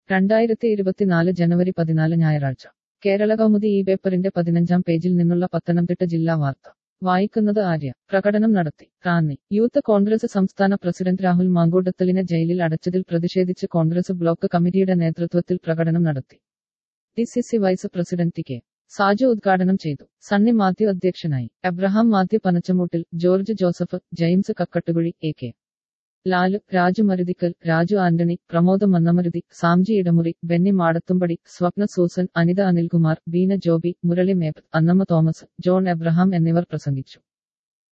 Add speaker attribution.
Speaker 1: രണ്ടായിരത്തി ഇരുപത്തിനാല് ജനുവരി പതിനാല് ഞായറാഴ്ച കേരള കൗമുദി ഈ പേപ്പറിന്റെ പതിനഞ്ചാം പേജിൽ നിന്നുള്ള പത്തനംതിട്ട ജില്ലാ വാർത്ത വായിക്കുന്നത് ആര്യ പ്രകടനം നടത്തി റാന്നി യൂത്ത് കോൺഗ്രസ് സംസ്ഥാന പ്രസിഡന്റ് രാഹുൽ മാങ്കൂട്ടത്തലിനെ ജയിലിൽ അടച്ചതിൽ പ്രതിഷേധിച്ച് കോൺഗ്രസ് ബ്ലോക്ക് കമ്മിറ്റിയുടെ നേതൃത്വത്തിൽ പ്രകടനം നടത്തി D C C vice president T K Saju ഉദ്ഘാടനം ചെയ്തു സണ്ണി മാത്യു അധ്യക്ഷനായി എബ്രഹാം മാത്യു പനച്ചമൂട്ടിൽ ജോർജ് ജോസഫ് ജെയിംസ് കക്കട്ടുകുഴി എ കെ ലാലു രാജു മരുതിക്കൽ രാജു ആന്റണി പ്രമോദ് മന്നമരുതി സാംജി ഇടമുറി ബെന്നി മാടത്തുംപടി സ്വപ്ന സൂസൻ അനിത അനിൽകുമാർ ബീന ജോബി മുരളി മേപ്പ് അന്നമ്മ തോമസ് ജോൺ എബ്രഹാം എന്നിവർ പ്രസംഗിച്ചു